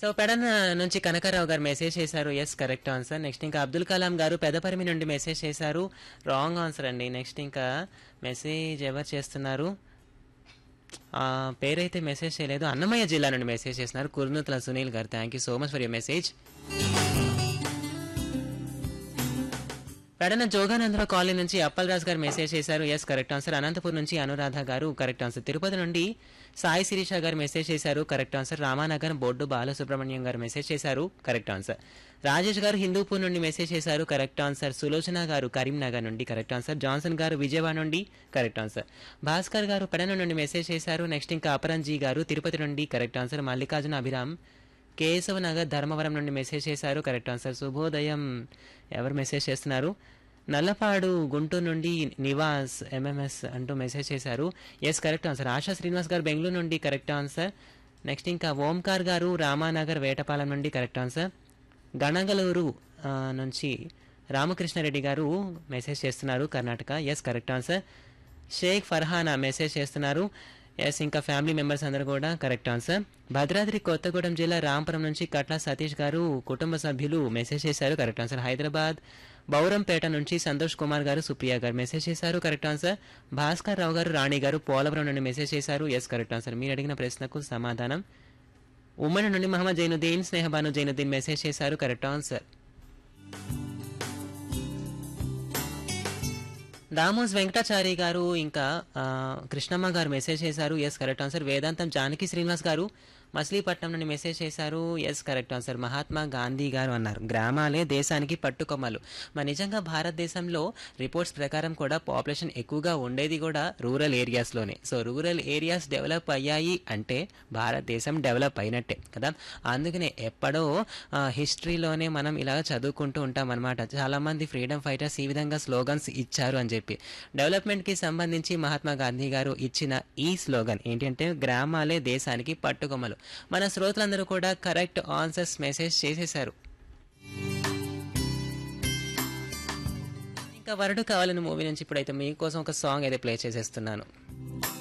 so Pedana నుంచి కనకారావు గారు message చేశారు ఎస్ కరెక్ట్ ఆన్సర్ నెక్స్ట్ ఇంకా అబ్దుల్ కలాం గారు పెదపరిమి నుండి మెసేజ్ చేశారు రాంగ్ ఆన్సర్ అండి నెక్స్ట్ ఇంకా మెసేజ్ ఎవరు చేస్తున్నారు ఆ, పేరైతే మెసేజ్ చేయలేదు అన్నమయ్య జిల్లా నుండి మెసేజ్ చేస్తున్నారు Kurnuthala Sunil garu thank you so much for your message Pedana Joganandarao colony నుంచి అప్పలరాజు గారు మెసేజ్ చేశారు ఎస్ కరెక్ట్ ఆన్సర్ అనంతపూర్ నుంచి అనురాధ గారు కరెక్ట్ ఆన్సర్ తిరుపతి నుండి సాయి శిరీష గారు మెసేజ్ చేశారు correct answer Ramanagar Boddu Balasubrahmanyam garu message చేశారు కరెక్ట్ ఆన్సర్ రాజేష్ గారు హిందూపూర్ నుండి మెసేజ్ చేశారు కరెక్ట్ ఆన్సర్ సులోచన గారు కరీంనగర్ నుండి కరెక్ట్ ఆన్సర్ జాన్సన్ గారు విజయవాడ నుండి కరెక్ట్ ఆన్సర్ భాస్కర్ గారు పెడన నుండి మెసేజ్ చేశారు నెక్స్ట్ ఇంకా అపరంజీ గారు తిరుపతి నుండి కరెక్ట్ ఆన్సర్ మల్లికార్జున అభిరామ్ కేశవ నగర్ ధర్మవరం నుండి మెసేజ్ చేశారు కరెక్ట్ ఆన్సర్ శుభోదయం ఎవరు మెసేజ్ చేస్తున్నారు నల్లపాడు గుంటూరు నుండి నివాస్ ఎంఎంఎస్ అంటూ మెసేజ్ చేశారు yes correct answer Asha Srinivas garu Bengaluru నుండి కరెక్ట్ ఆన్సర్ నెక్స్ట్ ఇంకా ఓంకార్ గారు రామానగర్ వేటపాలెం నుండి కరెక్ట్ ఆన్సర్ గణగలూరు ఆ, నుంచి రామకృష్ణారెడ్డి గారు మెసేజ్ చేస్తున్నారు Karnataka yes correct answer Shaik Farhana message చేస్తున్నారు ఎస్ ఇంకా ఫ్యామిలీ మెంబర్స్ అందరూ కూడా కరెక్ట్ ఆన్సర్ భద్రాద్రి కొత్తగూడెం జిల్లా రాంపురం నుంచి కట్ల సతీష్ గారు కుటుంబ సభ్యులు మెసేజ్ చేశారు కరెక్ట్ ఆన్సర్ హైదరాబాద్ బౌరంపేట నుంచి సంతోష్ కుమార్ గారు సుప్రియ గారు మెసేజ్ చేశారు కరెక్ట్ ఆన్సర్ భాస్కర్ రావు గారు రాణి గారు పోలవరం నుండి మెసేజ్ చేశారు ఎస్ కరెక్ట్ ఆన్సర్ మీరు అడిగిన ప్రశ్నకు సమాధానం ఉమ్మడి నుండి మహమ్మద్ జైనుద్దీన్ స్నేహబాను జైనుద్దీన్ మెసేజ్ చేశారు కరెక్ట్ ఆన్సర్ దామోస్ వెంకటాచారి గారు ఇంకా ఆ, కృష్ణమ్మ గారు మెసేజ్ చేశారు ఎస్ కరెక్ట్ ఆన్సర్ వేదాంతం జానకి శ్రీనివాస్ గారు మచిలీపట్నం నుండి మెసేజ్ చేశారు yes correct answer Mahatma Gandhi garu అన్నారు గ్రామాలే దేశానికి పట్టుకొమ్మలు మరి నిజంగా భారతదేశంలో రిపోర్ట్స్ ప్రకారం కూడా పాపులేషన్ ఎక్కువగా ఉండేది కూడా రూరల్ ఏరియాస్లోనే సో రూరల్ ఏరియాస్ డెవలప్ అయ్యాయి అంటే భారతదేశం డెవలప్ అయినట్టే కదా అందుకనే ఎప్పుడో హిస్టరీలోనే మనం ఇలా చదువుకుంటూ ఉంటాం అనమాట చాలామంది ఫ్రీడమ్ ఫైటర్స్ ఈ విధంగా స్లోగన్స్ ఇచ్చారు అని చెప్పి డెవలప్మెంట్కి సంబంధించి మహాత్మా గాంధీ గారు ఇచ్చిన ఈ స్లోగన్ ఏంటంటే గ్రామాలే దేశానికి పట్టుకొమ్మలు మన శ్రోతలందరూ కూడా కరెక్ట్ ఆన్సర్స్ మెసేజ్ చేసేశారు ఇంకా వరడు కావాలని మూవీ నుంచి ఇప్పుడైతే మీకోసం ఒక సాంగ్ అయితే ప్లే చేసేస్తున్నాను